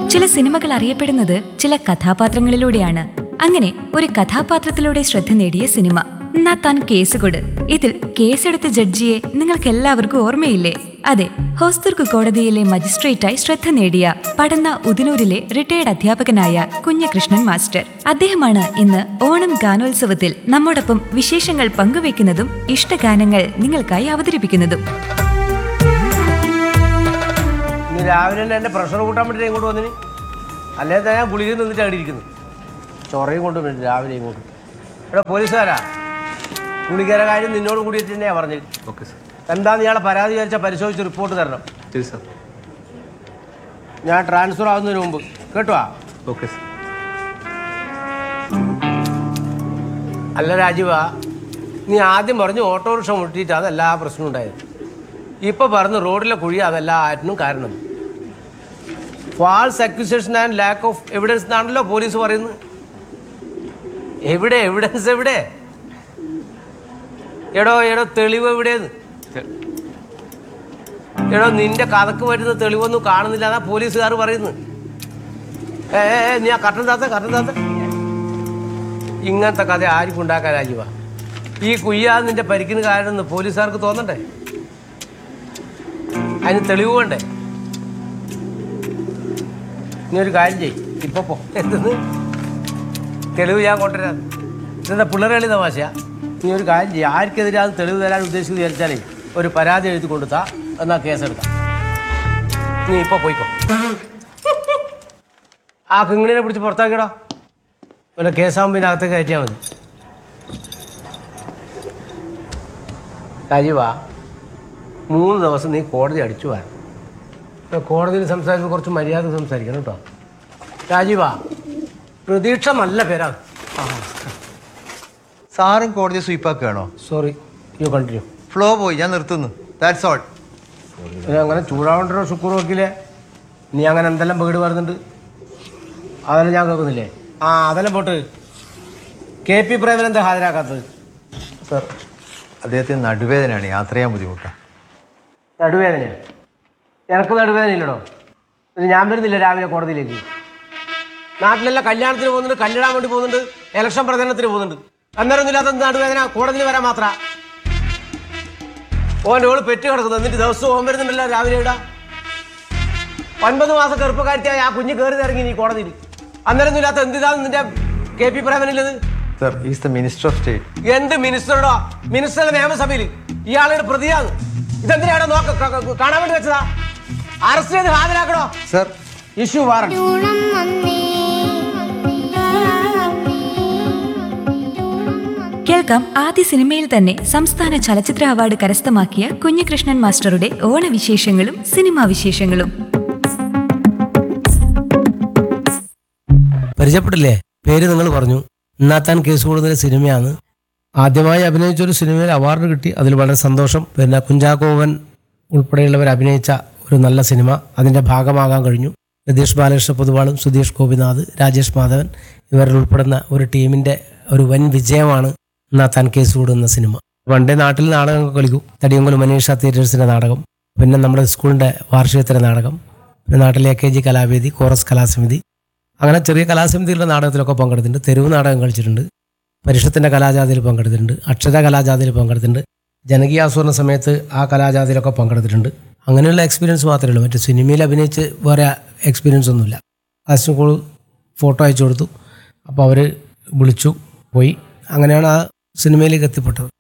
ചില സിനിമകൾ അറിയപ്പെടുന്നത് ചില കഥാപാത്രങ്ങളിലൂടെയാണ് അങ്ങനെ ഒരു കഥാപാത്രത്തിലൂടെ ശ്രദ്ധ നേടിയ സിനിമ എന്നാ താൻ കേസ് കൊട് ഇതിൽ കേസെടുത്ത ജഡ്ജിയെ നിങ്ങൾക്ക് എല്ലാവർക്കും ഓർമ്മയില്ലേ അതെ ഹോസ്ദുർഗ് കോടതിയിലെ മജിസ്ട്രേറ്റായി ശ്രദ്ധ നേടിയ പടന്ന ഉദിനൂരിലെ റിട്ടയർഡ് അധ്യാപകനായ കുഞ്ഞകൃഷ്ണൻ മാസ്റ്റർ അദ്ദേഹമാണ് ഇന്ന് ഓണം ഗാനോത്സവത്തിൽ നമ്മോടൊപ്പം വിശേഷങ്ങൾ പങ്കുവെക്കുന്നതും ഇഷ്ടഗാനങ്ങൾ നിങ്ങൾക്കായി അവതരിപ്പിക്കുന്നതും ഇന്ന് രാവിലെ തന്നെ എൻ്റെ പ്രഷർ കൂട്ടാൻ വേണ്ടിയിട്ട് ഇങ്ങോട്ട് വന്നിന് അല്ലേ തന്നെ ഞാൻ ഗുളിക നിന്നിട്ട് അവിടെ ഇരിക്കുന്നു ചൊറയും കൊണ്ട് വരും രാവിലെ ഇങ്ങോട്ട് എടാ പോലീസുകാരാ ഗുളികര കാര്യം നിന്നോട് കൂടിയിട്ട് തന്നെയാണ് പറഞ്ഞത് ഓക്കെ സാർ എന്താന്ന് ഇയാളെ പരാതി വിചാരിച്ചാൽ പരിശോധിച്ച് റിപ്പോർട്ട് തരണം ശരി സാർ ഞാൻ ട്രാൻസ്ഫർ ആവുന്നതിന് മുമ്പ് കേട്ടോ ഓക്കെ സാർ അല്ല രാജീവ നീ ആദ്യം പറഞ്ഞു ഓട്ടോറിക്ഷ മുട്ടിയിട്ട് അതല്ല ആ പ്രശ്നം ഉണ്ടായത് ഇപ്പൊ പറഞ്ഞു റോഡിലെ കുഴി അതല്ല ആറ്റിനും കാരണം false accusation and lack of evidence എന്നാണല്ലോ പോലീസ് പറയുന്നത് എവിടെ എവിഡൻസ് എവിടെ എടോ എടോ തെളിവ് എവിടെയെന്ന് എടോ നിന്റെ കഥക്ക് വരുന്ന തെളിവൊന്നും കാണുന്നില്ല എന്നാ പോലീസുകാർ പറയുന്നത് ഏ ഏ, ഏ, നീ ആ കട്ടൻ താത്ത കട്ടൻ താത്ത ഇങ്ങനത്തെ കഥ ആർക്കും ഉണ്ടാക്കാൻ രാജീവ ഈ കുയ്യാതെ നിന്റെ പരിക്കിന് കാരണം എന്ന് പോലീസുകാർക്ക് തോന്നണ്ടേ അതിന് തെളിവ് വേണ്ടേ നീ ഒരു കാര്യം ചെയ് ഇപ്പൊ പോ എന്തെന്ന് തെളിവ് ഞാൻ കൊണ്ടുവരാം ഇതെന്താ പിള്ളേരെ കളി തമാശയാ നീ ഒരു കാര്യം ചെയ്യും ആർക്കെതിരെ അത് തെളിവ് തരാൻ ഉദ്ദേശിക്കുന്നത് വിചാരിച്ചാലേ ഒരു പരാതി എഴുതി കൊടുത്താ എന്നാ കേസെടുക്കാം നീ ഇപ്പൊ പോയിക്കോ ആ കിങ്ങിണിനെ പിടിച്ച് പുറത്താക്കിയടാ പിന്നെ കേസാകുമ്പോൾ ഇതിനകത്തേക്ക് കയറ്റിയാൽ മതി രാജീവ മൂന്ന് ദിവസം നീ കോടതി അടിച്ചു വരണം ഇപ്പൊ കോടതിയിൽ സംസാരിക്കുമ്പോൾ കുറച്ച് മര്യാദ സംസാരിക്കണം കേട്ടോ രാജീവ പ്രതീക്ഷ നല്ല പേരാണ് സാറും കോടതി സ്വീപ്പാക്കുകയാണോ സോറി യു കണ്ടിന്യൂ ഫ്ലോ പോയി ഞാൻ നിർത്തുന്നു ദാറ്റ്സ് ഓൾ ഇനി അങ്ങനെ ചൂടാവണ്ടോ ശുക്കൂർ വക്കീലെ നീ അങ്ങനെ എന്തെല്ലാം വീട് വരുന്നുണ്ട് അതെല്ലാം ഞാൻ കേൾക്കുന്നില്ലേ ആ അതെല്ലാം പോട്ട് കെ പി പ്രേമൻ എന്താ ഹാജരാക്കാത്തത് സാർ അദ്ദേഹത്തിന് നടുവേദനയാണ് യാത്ര ചെയ്യാൻ ബുദ്ധിമുട്ടാണ് നടുവേദനയാണ് എനക്ക് നടുവേദന ഇല്ലടോ ഇത് ഞാൻ വരുന്നില്ല രാവിലെ കോടതിയിലേക്ക് നാട്ടിലെല്ലാം കല്യാണത്തിന് പോകുന്നുണ്ട് കല്യാണം വേണ്ടി പോകുന്നുണ്ട് ഇലക്ഷൻ പ്രചരണത്തിന് പോകുന്നുണ്ട് അന്നേരം ഇല്ലാത്ത നടുവേദന കോടതിയിൽ വരാൻ മാത്ര ഓൻ്റെ ഓള് പെറ്റ് കിടക്കുന്നു എന്നിട്ട് ദിവസവും ഓൻ വരുന്നുണ്ടല്ലോ രാവിലെ ഇടാ ഒൻപത് മാസം ചെറുപ്പക്കാരത്തിയായി ആ കുഞ്ഞ് കയറി ഇറങ്ങി നീ കോടതിയിൽ അന്നേരം ഇല്ലാത്ത എന്തിനാണ് നിന്റെ കെ പി പ്രേമനില്ലത് sir is the minister of state എന്ത് മിനിസ്റ്ററുടോ മിനിസ്റ്ററുടെ നിയമസഭയിൽ ഇയാളുടെ പ്രതിയാണ് ഇതെന്തിനാണോ നോക്ക ക- ക- കാണാൻ വേണ്ടി വെച്ചതാ അറസ്റ്റ് ചെയ്ത് ഹാജരാക്കണോ സാർ ഇഷ്യൂ വാറണ്ട് ൂണം വന്നേ കേൾക്കാം ആദ്യ സിനിമയിൽ തന്നെ സംസ്ഥാന ചലച്ചിത്ര അവാർഡ് കരസ്ഥമാക്കിയ കുഞ്ഞികൃഷ്ണൻ മാസ്റ്ററുടെ ഓണവിശേഷങ്ങളും സിനിമാ വിശേഷങ്ങളും പരിചയപ്പെട്ടില്ലേ പേര് നിങ്ങൾ പറഞ്ഞു ഇന്നാത്താൻ കേസ് കൂടുതൽ സിനിമയാണ് ആദ്യമായി അഭിനയിച്ച ഒരു സിനിമയിൽ അവാർഡ് കിട്ടി അതിൽ വളരെ സന്തോഷം പിന്നെ കുഞ്ചാക്കോവൻ ഉൾപ്പെടെയുള്ളവർ അഭിനയിച്ച ഒരു നല്ല സിനിമ അതിൻ്റെ ഭാഗമാകാൻ കഴിഞ്ഞു രതീഷ് ബാലകൃഷ്ണ പൊതുവാളും സുധീഷ് ഗോപിനാഥ് രാജേഷ് മാധവൻ ഇവരിൽ ഉൾപ്പെടുന്ന ഒരു ടീമിൻ്റെ ഒരു വൻ വിജയമാണ് ഇന്നാത്താൻ കേസ് കൂടുന്ന സിനിമ പണ്ടേ നാട്ടിൽ നാടകങ്ങൾ കളിക്കും തടിയങ്കുളം മനീഷ തിയേറ്റേഴ്സിൻ്റെ നാടകം പിന്നെ നമ്മുടെ സ്കൂളിൻ്റെ വാർഷികത്തിൻ്റെ നാടകം പിന്നെ നാട്ടിലെ A K G Kalavedi chorus Kalasamithi അങ്ങനെ ചെറിയ കലാസമിതികളുടെ നാടകത്തിലൊക്കെ പങ്കെടുത്തിട്ടുണ്ട് തെരുവ് നാടകം കളിച്ചിട്ടുണ്ട് പരിഷത്തിൻ്റെ കലാജാതിയിൽ പങ്കെടുത്തിട്ടുണ്ട് അക്ഷര കലാജാതിയിൽ പങ്കെടുത്തിട്ടുണ്ട് ജനകീയാസൂരണ സമയത്ത് ആ കലാജാതിയിലൊക്കെ പങ്കെടുത്തിട്ടുണ്ട് അങ്ങനെയുള്ള എക്സ്പീരിയൻസ് മാത്രമേ ഉള്ളൂ മറ്റു സിനിമയിൽ അഭിനയിച്ച് വേറെ എക്സ്പീരിയൻസ് ഒന്നുമില്ല കാസ്റ്റിംഗ് കോൾ ഫോട്ടോ അയച്ചു കൊടുത്തു അപ്പോൾ അവർ വിളിച്ചു പോയി അങ്ങനെയാണ് ആ സിനിമയിലേക്ക് എത്തിപ്പെട്ടത്